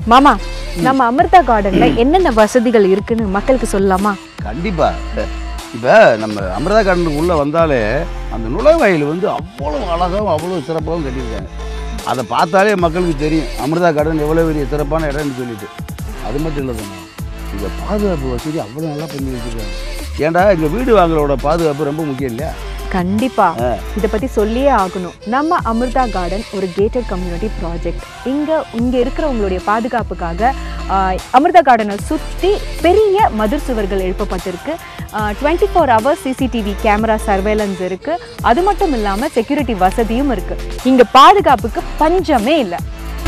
மாமா நம்ம அமிர்தா கார்டன்ல என்னென்ன வசதிகள் இருக்குன்னு மக்களுக்கு சொல்லலாமா கண்டிப்பா இப்போ நம்ம அமிர்தா கார்டனுக்கு உள்ளே வந்தாலே அந்த நுழைவாயில் வந்து அவ்வளோ அழகாகவும் அவ்வளோ சிறப்பாகவும் கட்டியிருக்காங்க அதை பார்த்தாலே மக்களுக்கு தெரியும் அமிர்தா கார்டன் எவ்வளோ பெரிய சிறப்பான இடம்னு சொல்லிட்டு அது மட்டும் இல்லை தானே இங்கே பாதுகாப்பு வசதி அவ்வளோ நல்லா பண்ணி வச்சுருக்காங்க ஏன்டா இங்கே வீடு வாங்குறவோட பாதுகாப்பு ரொம்ப முக்கியம் இல்லையா கண்டிப்பா இத பத்தி சொல்லியே ஆகணும் நம்ம அமிர்தா கார்டன் ஒரு கேட்டட் கம்யூனிட்டி ப்ராஜெக்ட் இங்க இங்க இருக்கிறவங்களுடைய பாதுகாப்புக்காக ஆஹ், அமிர்தா கார்டனை சுத்தி பெரிய மதிர் சுவர்கள் எழுப்பப்பட்டிருக்கு twenty four hours CCTV camera surveillance இருக்கு அது மட்டும் இல்லாம செக்யூரிட்டி வசதியும் இருக்கு இங்க பாதுகாப்புக்கு பஞ்சமே இல்லை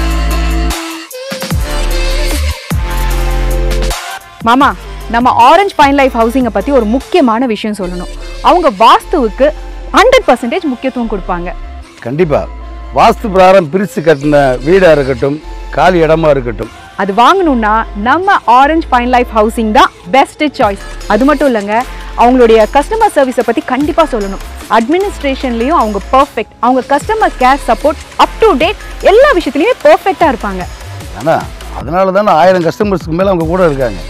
மாமா நம்ம ஆரஞ்ச் பைன் லைஃப் ஹவுசிங்கை பற்றி ஒரு முக்கியமான விஷயம் சொல்லணும் அவங்க வாஸ்துவுக்கு ஹண்ட்ரட் பர்சன்டேஜ் முக்கியத்துவம் கொடுப்பாங்க கண்டிப்பாக வாஸ்து பிரகாரம் பிரித்து கட்டின வீடாக இருக்கட்டும் காலி இடமா இருக்கட்டும் அது வாங்கணும்னா நம்ம ஆரஞ்ச் பைன் லைஃப் ஹவுசிங் தான் பெஸ்ட் சாய்ஸ் அது மட்டும் இல்லைங்க அவங்களுடைய கஸ்டமர் சர்வீஸை பற்றி கண்டிப்பாக சொல்லணும் அட்மினிஸ்ட்ரேஷன்லேயும் அவங்க பர்ஃபெக்ட் அவங்க customer care support up to date எல்லா விஷயத்துலையுமே பர்ஃபெக்டாக இருப்பாங்க ஆனால் அதனால தானே ஆயிரம் கஸ்டமர்ஸ்க்கு மேலே அவங்க கூட இருக்காங்க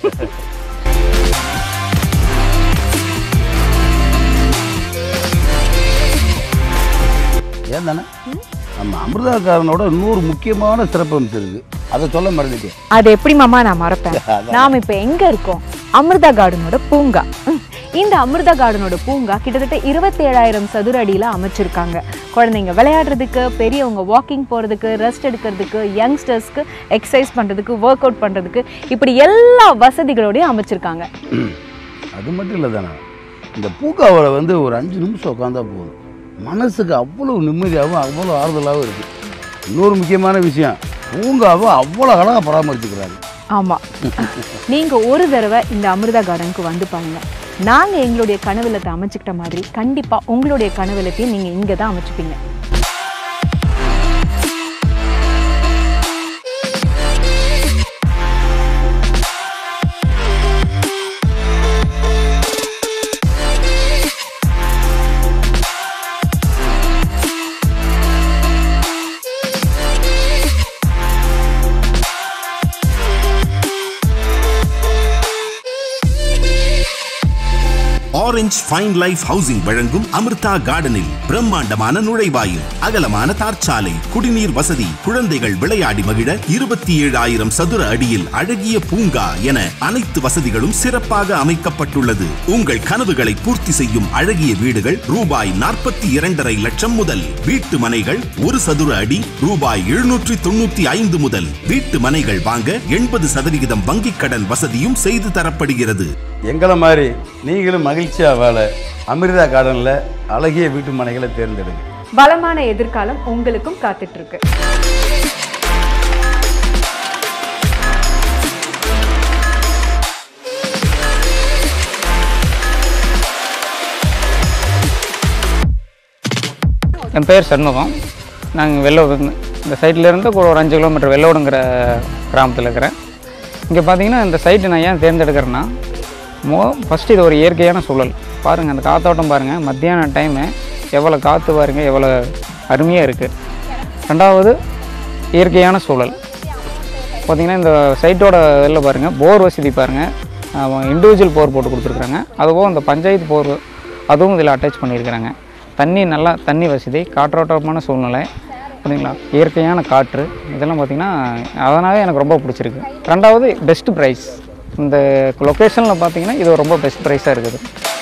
ஏன் தானே நம்ம அமிர்தாக்காரனோட இன்னொரு முக்கியமான சிறப்பு அம்சம் இருக்கு அதை சொல்ல மறந்துட்டேன் அது எப்படி மாமா நான் மறப்பேன் நாம் இப்போ எங்கே இருக்கோம் அமிர்தா கார்டனோட பூங்கா ம். இந்த அமிர்தா கார்டனோட பூங்கா கிட்டத்தட்ட இருபத்தேழாயிரம் சதுர அடியில் அமைச்சிருக்காங்க குழந்தைங்க விளையாடுறதுக்கு பெரியவங்க வாக்கிங் போகிறதுக்கு ரெஸ்ட் எடுக்கிறதுக்கு யங்ஸ்டர்ஸ்க்கு எக்ஸசைஸ் பண்ணுறதுக்கு ஒர்க் அவுட் பண்ணுறதுக்கு இப்படி எல்லா வசதிகளோடையும் அமைச்சிருக்காங்க அது மட்டும் இல்லை தானே இந்த பூக்காவில் வந்து ஒரு அஞ்சு நிமிஷம் உட்காந்தா போதும் மனசுக்கு அவ்வளோ நிம்மதியாகவும் அவ்வளோ ஆறுதலாகவும் இருக்குது இன்னொரு முக்கியமான விஷயம் பூங்காவை அவ்வளோ அழகாக பராமரிச்சுக்கிறாங்க ஆமாம் நீங்கள் ஒரு தடவை இந்த அமிர்தா கார்டனுக்கு வந்து பாருங்க நாங்கள் எங்களுடைய கனவிலத்தை அமைச்சுக்கிட்ட மாதிரி கண்டிப்பாக உங்களுடைய கனவிலத்தையும் நீங்கள் இங்கே தான் அமைச்சுப்பீங்க ஆரஞ்ச் ஃபைன் லைஃப் ஹவுசிங் வழங்கும் அமிர்தா கார்டனில் பிரம்மாண்டமான நுழைவாயில் அகலமான தார்ச்சாலை குடிநீர் வசதி குழந்தைகள் விளையாடி மகிழ இருபத்தி ஏழாயிரம் சதுர அடியில் அழகிய பூங்கா என அனைத்து வசதிகளும் சிறப்பாக அமைக்கப்பட்டுள்ளது உங்கள் கனவுகளை பூர்த்தி செய்யும் அழகிய வீடுகள் ரூபாய் நாற்பத்தி இரண்டரை லட்சம் முதல் வீட்டு மனைகள் ஒரு சதுர அடி ரூபாய் எழுநூற்றி தொண்ணூத்தி ஐந்து முதல் வீட்டு மனைகள் வாங்க எண்பது சதவிகிதம் வங்கிக் கடன் வசதியும் செய்து தரப்படுகிறது எங்களை மாதிரி நீங்களும் மகிழ்ச்சியாக வாழ அமிர்தா கார்டனில் அழகிய வீட்டு மனைகளை தேர்ந்தெடுங்க வளமான எதிர்காலம் உங்களுக்கும் காத்துட்டு இருக்கு என் பேர் சண்முகம் நாங்கள் வெள்ளோடு இந்த சைட்லேருந்து கூட ஒரு அஞ்சு கிலோமீட்டர் வெள்ளோடுங்கிற கிராமத்தில் இருக்கிறேன் இங்கே பார்த்தீங்கன்னா இந்த சைட்டு நான் ஏன் தேர்ந்தெடுக்கிறேன்னா மோ ஃபஸ்ட்டு இது ஒரு இயற்கையான சூழல் பாருங்கள் அந்த காத்தோட்டம் பாருங்கள் மத்தியான டைமு எவ்வளோ காற்று பாருங்கள் எவ்வளோ அருமையாக இருக்குது ரெண்டாவது இயற்கையான சூழல் பார்த்தீங்கன்னா இந்த சைட்டோட இதில் பாருங்கள் போர் வசதி பாருங்கள் இண்டிவிஜுவல் போர் போட்டு கொடுத்துருக்குறாங்க அதுபோக இந்த பஞ்சாயத்து போர் அதுவும் இதில் அட்டாச் பண்ணியிருக்கிறாங்க தண்ணி நல்லா தண்ணி வசதி காற்றோட்டமான சூழ்நிலை பார்த்தீங்களா இயற்கையான காற்று இதெல்லாம் பார்த்திங்கன்னா அதனாலே எனக்கு ரொம்ப பிடிச்சிருக்கு ரெண்டாவது பெஸ்ட் ப்ரைஸ் இந்த லொக்கேஷனில் பார்த்தீங்கன்னா இது ரொம்ப பெஸ்ட் ப்ரைஸாக இருக்குது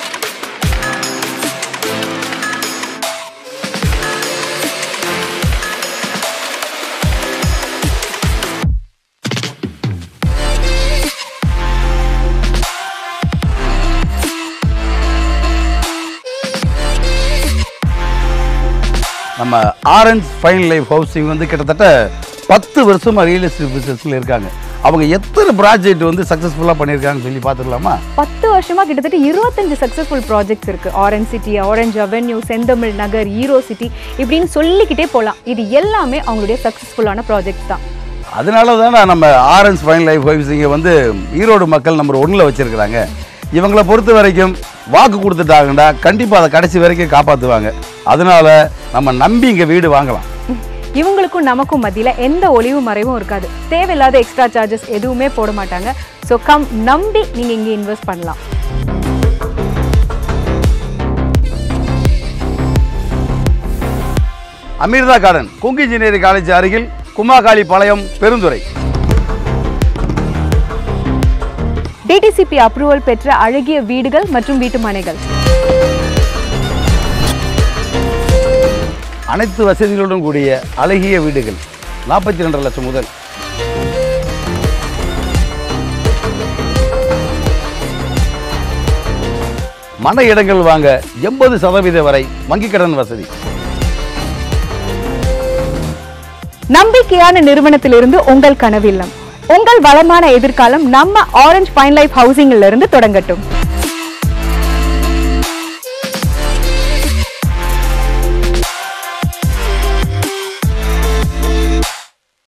நம்ம ஆரஞ்ச் ஃபைன் லைஃப் ஹவுசிங் வந்து கிட்டத்தட்ட பத்து வருஷமாக ரியல் எஸ்டேட் பிஸ்னஸில் இருக்காங்க அவங்க எத்தனை ப்ராஜெக்ட் வந்து சக்ஸஸ்ஃபுல்லாக பண்ணியிருக்காங்கன்னு சொல்லி பார்த்துக்கலாமா பத்து வருஷமா கிட்டத்தட்ட இருபத்தஞ்சு சக்ஸஸ்ஃபுல் ப்ராஜெக்ட்ஸ் இருக்கு orange city orange avenue Senthamizh Nagar ஈரோ சிட்டி இப்படின்னு சொல்லிக்கிட்டே போகலாம் இது எல்லாமே அவங்களுடைய சக்ஸஸ்ஃபுல்லான ப்ராஜெக்ட்ஸ் தான் அதனால தானே நம்ம ஆரஞ்ச் ஃபைன் லைஃப் ஹவுசிங்கை வந்து ஈரோடு மக்கள் நம்பர் ஒன்றில் வச்சுருக்கிறாங்க இவங்கள பொறுத்த வரைக்கும் வாக்கு கொடுத்துட்டாங்கடா கண்டிப்பாக அதை கடைசி வரைக்கும் காப்பாற்றுவாங்க அதனால நம்ம நம்பி இங்கே வீடு வாங்கலாம் இவங்களுக்கும் நமக்கும் மத்தியில எந்த ஒளிவு மறைவும் இருக்காது தேவையில்லாத எக்ஸ்ட்ரா சார்ஜஸ் எதுவுமே போட மாட்டாங்க ஸோ கம் நம்பி நீங்க இங்கே இன்வெஸ்ட் பண்ணலாம் Amirtha garden Kongu engineering college அருகில் குமாகாளி பாளையம் பெருந்துறை டிடிசிபி அப்ரூவல் பெற்ற அழகிய வீடுகள் மற்றும் வீட்டு மனைகள் அனைத்து வசதிகளுடன் கூடிய அழகிய வீடுகள் நாற்பத்தி ரெண்டரை லட்சம் முதல் மன இடங்கள் வாங்க எண்பது சதவீத வரை வங்கிக் கடன் வசதி நம்பிக்கையான நிறுவனத்திலிருந்து உங்கள் கனவில்லம் உங்கள் வளமான எதிர்காலம் நம்ம ஆரஞ்ச் பைன் லைஃப் ஹவுசிங்ல இருந்து தொடங்கட்டும்